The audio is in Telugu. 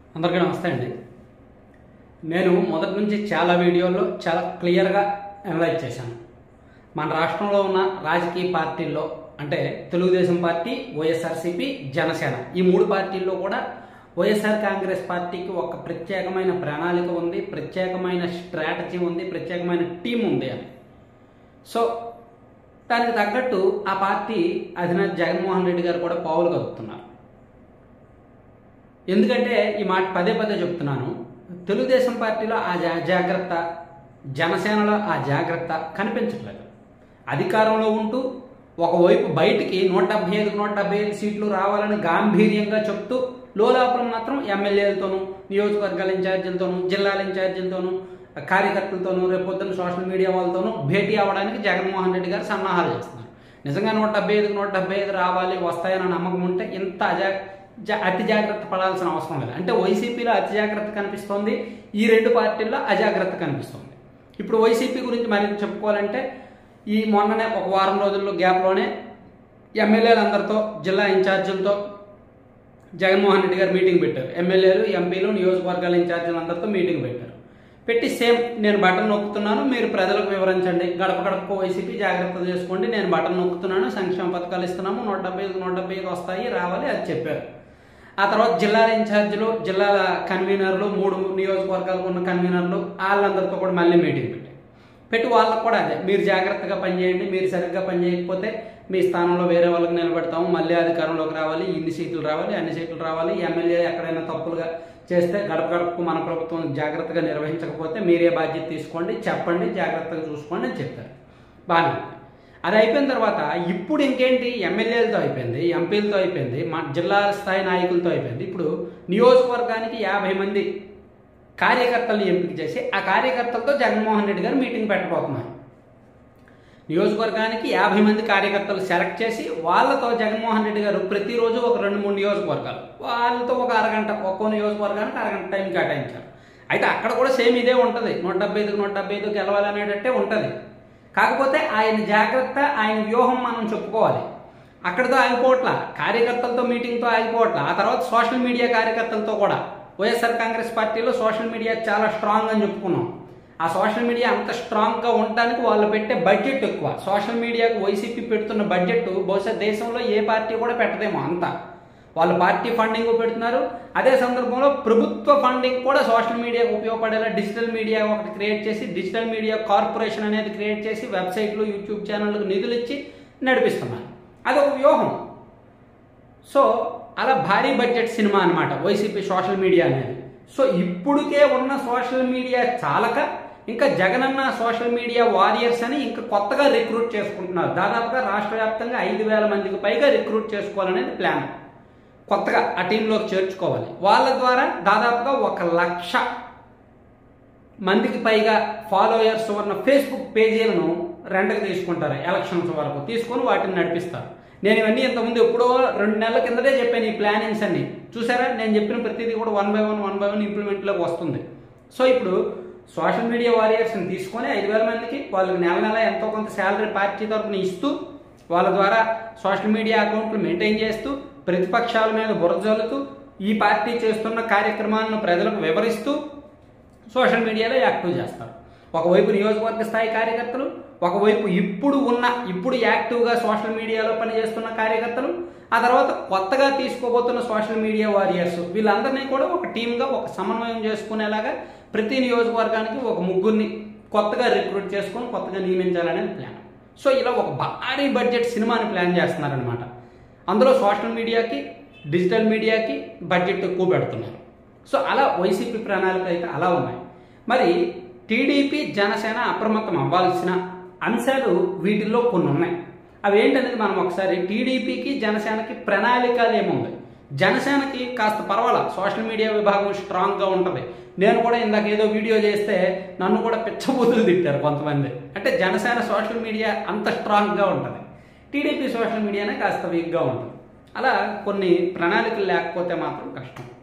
అందరికీ నమస్తే అండి నేను మొదటి నుంచి చాలా వీడియోల్లో చాలా క్లియర్గా అనలైజ్ చేశాను మన రాష్ట్రంలో ఉన్న రాజకీయ పార్టీల్లో అంటే తెలుగుదేశం పార్టీ వైఎస్ఆర్సీపీ జనసేన ఈ మూడు పార్టీల్లో కూడా వైఎస్ఆర్ కాంగ్రెస్ పార్టీకి ఒక ప్రత్యేకమైన ప్రణాళిక ఉంది ప్రత్యేకమైన స్ట్రాటజీ ఉంది ప్రత్యేకమైన టీం ఉంది అని సో దానికి తగ్గట్టు ఆ పార్టీ అధినేత జగన్మోహన్ రెడ్డి గారు కూడా పావులు కలుపుతున్నారు ఎందుకంటే ఈ మాట పదే పదే చెప్తున్నాను తెలుగుదేశం పార్టీలో ఆ జా- జాగ్రత్త జనసేనలో ఆ జాగ్రత్త కనిపించట్లేదు అధికారంలో ఉంటూ ఒకవైపు బయటికి నూట డెబ్బై ఐదు నూట డెబ్బై ఐదు సీట్లు రావాలని గాంభీర్యంగా చెప్తూ లోలాపురం మాత్రం ఎమ్మెల్యేలతోనూ నియోజకవర్గాల ఇన్ఛార్జీలతోనూ జిల్లాల ఇన్ఛార్జీలతోనూ కార్యకర్తలతోనూ రేపొద్దున సోషల్ మీడియా వాళ్ళతోనూ భేటీ అవ్వడానికి జగన్మోహన్ రెడ్డి గారు సన్నాహాలు చేస్తున్నారు నిజంగా నూట డెబ్బై ఐదుకి నూట డెబ్బై ఐదు రావాలి వస్తాయన్న నమ్మకం ఉంటే ఇంత అజా జా- అతి జాగ్రత్త పడాల్సిన అవసరం లేదు అంటే వైసీపీలో అతి జాగ్రత్త కనిపిస్తోంది ఈ రెండు పార్టీల్లో అజాగ్రత్త కనిపిస్తోంది ఇప్పుడు వైసీపీ గురించి మరింత చెప్పుకోవాలంటే ఈ మొన్ననే ఒక వారం రోజుల్లో గ్యాప్లోనే ఎమ్మెల్యేలందరితో జిల్లా ఇన్ఛార్జీలతో జగన్మోహన్ రెడ్డి గారు మీటింగ్ పెట్టారు ఎమ్మెల్యేలు ఎంపీలు నియోజకవర్గాల ఇన్ఛార్జీలందరితో మీటింగ్ పెట్టారు పెట్టి సేమ్ నేను బటన్ నొక్కుతున్నాను మీరు ప్రజలకు వివరించండి గడప గడపకు వైసీపీ జాగ్రత్త చేసుకోండి నేను బటన్ నొక్కుతున్నాను సంక్షేమ పథకాలు ఇస్తున్నాము నూట డెబ్బై ఐదు నూట డెబ్బై ఐదు వస్తాయి రావాలి అది చెప్పారు ఆ తర్వాత జిల్లాల ఇన్ఛార్జీలు జిల్లాల కన్వీనర్లు మూడు నియోజకవర్గాలకు ఉన్న కన్వీనర్లు వాళ్ళందరితో కూడా మళ్ళీ మీటింగ్ పెట్టారు పెట్టి వాళ్ళకు కూడా అదే మీరు జాగ్రత్తగా పనిచేయండి మీరు సరిగ్గా పని చేయకపోతే మీ స్థానంలో వేరే వాళ్ళకి నిలబెడతాము మళ్ళీ అధికారంలోకి రావాలి ఇన్ని సీట్లు రావాలి అన్ని సీట్లు రావాలి ఎమ్మెల్యే ఎక్కడైనా తప్పులుగా చేస్తే గడప గడపకు మన ప్రభుత్వం జాగ్రత్తగా నిర్వహించకపోతే మీరే బాధ్యత తీసుకోండి చెప్పండి జాగ్రత్తగా చూసుకోండి అని చెప్పారు బాగానే ఉంది. అది అయిపోయిన తర్వాత ఇప్పుడు ఇంకేంటి ఎమ్మెల్యేలతో అయిపోయింది ఎంపీలతో అయిపోయింది మా జిల్లా స్థాయి నాయకులతో అయిపోయింది ఇప్పుడు నియోజకవర్గానికి యాభై మంది కార్యకర్తలను ఎంపిక చేసి ఆ కార్యకర్తలతో జగన్మోహన్ రెడ్డి గారు మీటింగ్ పెట్టబోతున్నారు నియోజకవర్గానికి యాభై మంది కార్యకర్తలు సెలెక్ట్ చేసి వాళ్ళతో జగన్మోహన్ రెడ్డి గారు ప్రతిరోజు ఒక రెండు మూడు నియోజకవర్గాలు వాళ్ళతో ఒక అరగంట ఒక్కో నియోజకవర్గానికి అరగంట టైం కేటాయించారు అయితే అక్కడ కూడా సేమ్ ఇదే ఉంటుంది నూట డెబ్బై ఐదుకి నూట డెబ్బై ఐదుకి గెలవాలనేటట్టే ఉంటుంది కాకపోతే ఆయన జాగ్రత్త ఆయన వ్యూహం మనం చెప్పుకోవాలి అక్కడితో ఆగిపోవట్ల కార్యకర్తలతో మీటింగ్తో ఆగిపోవట్ల ఆ తర్వాత సోషల్ మీడియా కార్యకర్తలతో కూడా వైఎస్ఆర్ కాంగ్రెస్ పార్టీలో సోషల్ మీడియా చాలా స్ట్రాంగ్ అని చెప్పుకున్నాం ఆ సోషల్ మీడియా అంత స్ట్రాంగ్గా ఉండడానికి వాళ్ళు పెట్టే బడ్జెట్ ఎక్కువ సోషల్ మీడియాకు వైసీపీ పెడుతున్న బడ్జెట్ బహుశా దేశంలో ఏ పార్టీ కూడా పెట్టదేమో అంత వాళ్ళు పార్టీ ఫండింగ్ పెడుతున్నారు అదే సందర్భంలో ప్రభుత్వ ఫండింగ్ కూడా సోషల్ మీడియాకు ఉపయోగపడేలా డిజిటల్ మీడియా ఒకటి క్రియేట్ చేసి డిజిటల్ మీడియా కార్పొరేషన్ అనేది క్రియేట్ చేసి వెబ్సైట్లు యూట్యూబ్ ఛానళ్ళకు నిధులు ఇచ్చి నడిపిస్తున్నారు అది ఒక వ్యూహం సో అలా భారీ బడ్జెట్ సినిమా అన్నమాట వైసీపీ సోషల్ మీడియా అనేది సో ఇప్పుడుకే ఉన్న సోషల్ మీడియా చాలక ఇంకా జగనన్న సోషల్ మీడియా వారియర్స్ అని ఇంకా కొత్తగా రిక్రూట్ చేసుకుంటున్నారు దాదాపుగా రాష్ట్ర వ్యాప్తంగా ఐదు వేల మందికి పైగా రిక్రూట్ చేసుకోవాలనేది ప్లాన్ కొత్తగా ఆ టీంలోకి చేర్చుకోవాలి వాళ్ళ ద్వారా దాదాపుగా ఒక లక్ష మందికి పైగా ఫాలోయర్స్ ఉన్న ఫేస్బుక్ పేజీలను రెంట్కి తీసుకుంటారు ఎలక్షన్స్ వరకు తీసుకొని వాటిని నడిపిస్తారు నేను ఇవన్నీ ఇంతకుముందు ఎప్పుడో రెండు నెలల కిందటే చెప్పాను ఈ ప్లానింగ్స్ అన్ని చూసారా నేను చెప్పిన ప్రతిదీ కూడా one by one one by one ఇంప్లిమెంట్లోకి వస్తుంది సో ఇప్పుడు సోషల్ మీడియా వారియర్స్ని తీసుకొని ఐదు వేల మందికి వాళ్ళకి నెల నెల ఎంతో కొంత శాలరీ పార్టీ తరఫున ఇస్తూ వాళ్ళ ద్వారా సోషల్ మీడియా అకౌంట్లు మెయింటైన్ చేస్తూ ప్రతిపక్షాల మీద బురద జల్లుతూ ఈ పార్టీ చేస్తున్న కార్యక్రమాలను ప్రజలకు వివరిస్తూ సోషల్ మీడియాలో యాక్టివ్ చేస్తారు ఒకవైపు నియోజకవర్గ స్థాయి కార్యకర్తలు ఒకవైపు ఇప్పుడు ఉన్న ఇప్పుడు యాక్టివ్గా సోషల్ మీడియాలో పనిచేస్తున్న కార్యకర్తలు ఆ తర్వాత కొత్తగా తీసుకోబోతున్న సోషల్ మీడియా వారియర్స్ వీళ్ళందరినీ కూడా ఒక టీమ్గా ఒక సమన్వయం చేసుకునేలాగా ప్రతి నియోజకవర్గానికి ఒక ముగ్గురిని కొత్తగా రిక్రూట్ చేసుకొని కొత్తగా నియమించాలనేది ప్లాన్ సో ఇలా ఒక భారీ బడ్జెట్ సినిమాని ప్లాన్ చేస్తున్నారనమాట అందులో సోషల్ మీడియాకి డిజిటల్ మీడియాకి బడ్జెట్ ఎక్కువ పెడుతున్నారు సో అలా వైసీపీ ప్రణాళికలు అయితే అలా ఉన్నాయి మరి టీడీపీ జనసేన అప్రమత్తం అవ్వాల్సిన అంశాలు వీటిల్లో కొన్ని ఉన్నాయి అవి ఏంటనేది మనం ఒకసారి టీడీపీకి జనసేనకి ప్రణాళికలు ఏముంది జనసేనకి కాస్త పర్వాలా సోషల్ మీడియా విభాగం స్ట్రాంగ్గా ఉంటుంది నేను కూడా ఇందాక ఏదో వీడియో చేస్తే నన్ను కూడా పిచ్చబూతులు తిట్టారు కొంతమంది అంటే జనసేన సోషల్ మీడియా అంత స్ట్రాంగ్గా ఉంటుంది టీడీపీ సోషల్ మీడియానే కాస్త వీక్గా ఉంటుంది అలా కొన్ని ప్రణాళికలు లేకపోతే మాత్రం కష్టం